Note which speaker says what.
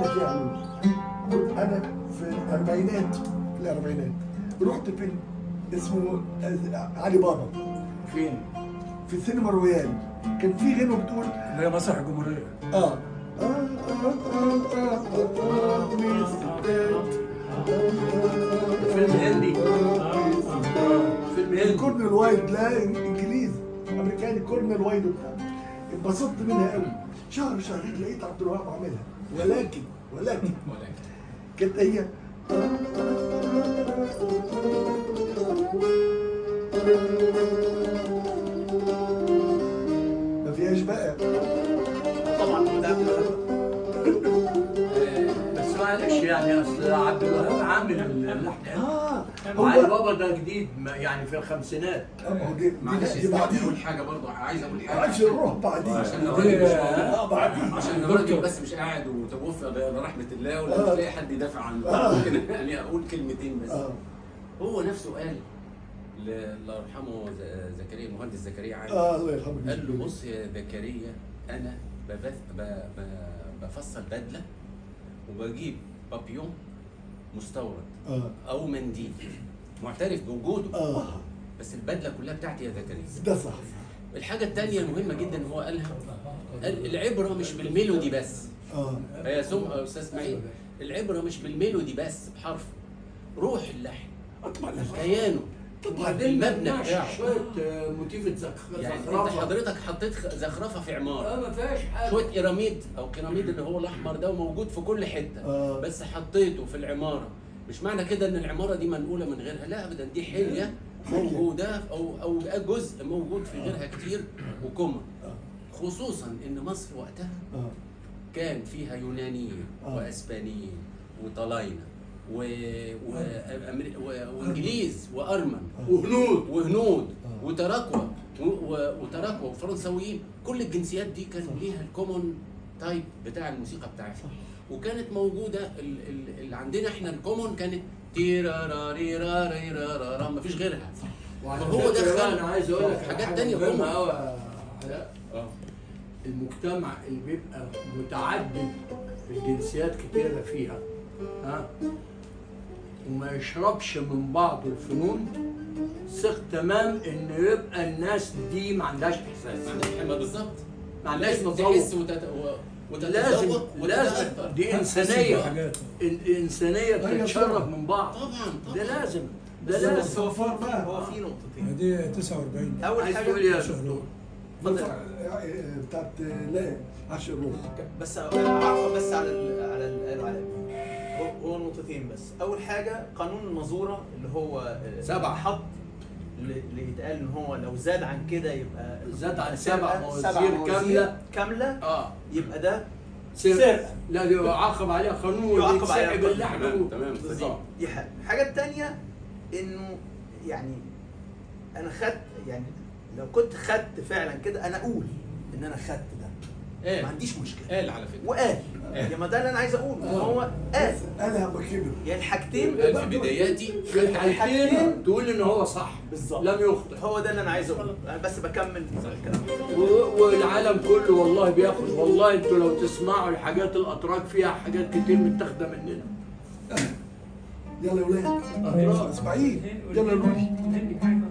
Speaker 1: لك ايه يا علوش كنت انا في الاربعينات في الاربعينات رحت فيلم اسمه علي بابا
Speaker 2: فين؟
Speaker 1: في السينما رويال كان في غنوه بتقول
Speaker 2: اللي هي مسرح الجمهوريه
Speaker 1: اه آه، آه، آه، آه، آه، والستات.
Speaker 3: فيلم هندي فيلم هندي
Speaker 1: كورنر وايد لا انجليزي امريكاني كورنر وايد وبتاع انبسطت منها قوي شهر شهرين لقيت عبد الوهاب عاملها ولكن ولكن
Speaker 4: ولكن
Speaker 1: كانت هي ما فيهاش بقى
Speaker 3: طبعا هو ده عبد الوهاب آه، بس معلش يعني اصل عبد الوهاب عامل اللحن
Speaker 1: اه
Speaker 3: وعلي
Speaker 1: هو
Speaker 3: بابا ده جديد ما- يعني في الخمسينات
Speaker 1: آه، ما هو دي
Speaker 4: معلش
Speaker 1: دي
Speaker 4: اسمعني
Speaker 1: بعدين
Speaker 4: اقول حاجه برضه عايز اقول حاجه
Speaker 1: عشان نروح بعدين
Speaker 4: عشان الراجل مش موجود
Speaker 1: اه بعدين
Speaker 4: عشان الراجل بس مش قاعد وتوفى برحمه الله ولا مش لاقي حد يدافع عنه ممكن يعني اقول كلمتين بس
Speaker 1: اه
Speaker 4: هو نفسه قال ل- الله يرحمه ز- زكريا المهندس زكريا علي
Speaker 1: اه الله يرحمه
Speaker 4: قال له بص يا زكريا انا ببث ب- ب- بفصل بدله وبجيب بابيون مستورد
Speaker 1: اه
Speaker 4: او منديل معترف بوجوده
Speaker 1: اه
Speaker 4: بس البدله كلها بتاعتي يا زكريا
Speaker 1: ده صح
Speaker 4: الحاجه الثانيه المهمه جدا هو قالها قال العبره مش بالميلودي بس
Speaker 1: اه
Speaker 4: يا سم يا استاذ اسماعيل العبره مش بالميلودي بس بحرف روح اللحن
Speaker 1: طبعا
Speaker 4: كيانه
Speaker 3: وبعدين
Speaker 4: المبنى
Speaker 3: مبنى
Speaker 4: بتاعه
Speaker 3: شويه آه، موتيفة زخ-
Speaker 4: يعني انت
Speaker 3: زخرفه
Speaker 4: حضرتك حطيت خ- زخرفه في
Speaker 3: اه
Speaker 4: عماره
Speaker 3: ما فيهاش حاجه
Speaker 4: شويه بيراميد او بيراميد اللي هو الاحمر ده وموجود في كل حته
Speaker 1: آه.
Speaker 4: بس حطيته في العماره مش معنى كده ان العماره دي منقوله من غيرها لا ابدا دي حليه موجوده او او جزء موجود في غيرها كتير وكومن خصوصا ان مصر وقتها
Speaker 1: اه
Speaker 4: كان فيها يونانيين
Speaker 1: آه.
Speaker 4: واسبانيين وطلاينه و... و... أمري... و... وانجليز وارمن
Speaker 3: وهنود
Speaker 4: وهنود
Speaker 1: آه.
Speaker 4: وتراكوة و... و... وتراكوة وفرنساويين كل الجنسيات دي كان ليها الكومون تايب بتاع الموسيقى بتاعتها وكانت موجوده ال... ال... اللي عندنا احنا الكومون كانت تيراراريراريرارا مفيش غيرها
Speaker 3: وعلى
Speaker 4: فهو
Speaker 3: فكرة
Speaker 4: دخل
Speaker 3: انا عايز اقول لك على
Speaker 4: حاجات
Speaker 3: حاجة
Speaker 4: تانية
Speaker 3: مهمة
Speaker 4: كومن.
Speaker 3: أوي يا علاء.
Speaker 4: اه
Speaker 3: المجتمع اللي بيبقى متعدد الجنسيات كتيرة فيها ها وما يشربش من بعض الفنون ثق تمام ان يبقى الناس دي ما عندهاش احساس
Speaker 4: ما بالظبط
Speaker 3: ما عندهاش
Speaker 4: لازم
Speaker 3: تذوق
Speaker 4: تحس وتت... و...
Speaker 3: لازم
Speaker 4: وتتذوق
Speaker 3: لازم
Speaker 4: وتتأثر.
Speaker 3: دي انسانيه
Speaker 2: حاجات
Speaker 3: الانسانيه بتتشرب من بعض
Speaker 4: طبعا طبعا
Speaker 3: ده لازم ده
Speaker 1: بس
Speaker 3: لازم
Speaker 1: هو فار بقى
Speaker 5: هو في نقطتين
Speaker 2: دي 49
Speaker 5: اول
Speaker 3: عايز
Speaker 5: حاجه
Speaker 3: تقول إيه يا
Speaker 2: شهر.
Speaker 3: دكتور
Speaker 5: اتفضل.
Speaker 1: بتاعت لا عشر روح
Speaker 5: بس اعرف بس على ال على اللي قالوا على هو هو نقطتين بس اول حاجه قانون المزوره اللي هو آه،
Speaker 3: سبعة.
Speaker 5: حط اللي اللي يتقال ان هو لو زاد عن كده يبقى
Speaker 3: زاد عن
Speaker 5: سرقة،
Speaker 3: سبع موازير
Speaker 5: سبع موازير
Speaker 3: كاملة.
Speaker 5: كامله
Speaker 3: اه
Speaker 5: يبقى ده
Speaker 3: سرقه
Speaker 5: سرقه
Speaker 3: لا دي يعاقب عليها قانون
Speaker 5: يعاقب عليها
Speaker 3: ويتسحب
Speaker 5: قانون.
Speaker 3: اللحن
Speaker 4: تمام تمام
Speaker 5: بالظبط دي حاجه الحاجه الثانيه انه يعني انا خدت يعني لو كنت خدت فعلا كده انا اقول ان انا خدت ده ما
Speaker 4: قال
Speaker 5: عنديش مشكله
Speaker 4: قال على فكره
Speaker 5: وقال يا ما ده اللي انا عايز اقوله ان هو قال
Speaker 1: قالها بكبر
Speaker 5: يعني الحاجتين
Speaker 4: قال في بداياتي
Speaker 3: في الحالتين تقول ان هو صح
Speaker 5: بالظبط
Speaker 3: لم يخطئ
Speaker 5: هو ده اللي انا عايز اقوله انا بس بكمل الكلام
Speaker 3: و- والعالم كله والله بياخد والله انتوا لو تسمعوا الحاجات الاتراك فيها حاجات كتير متاخده مننا
Speaker 1: يلا يا ولاد اسماعيل يلا نروح
Speaker 2: هندي حاجه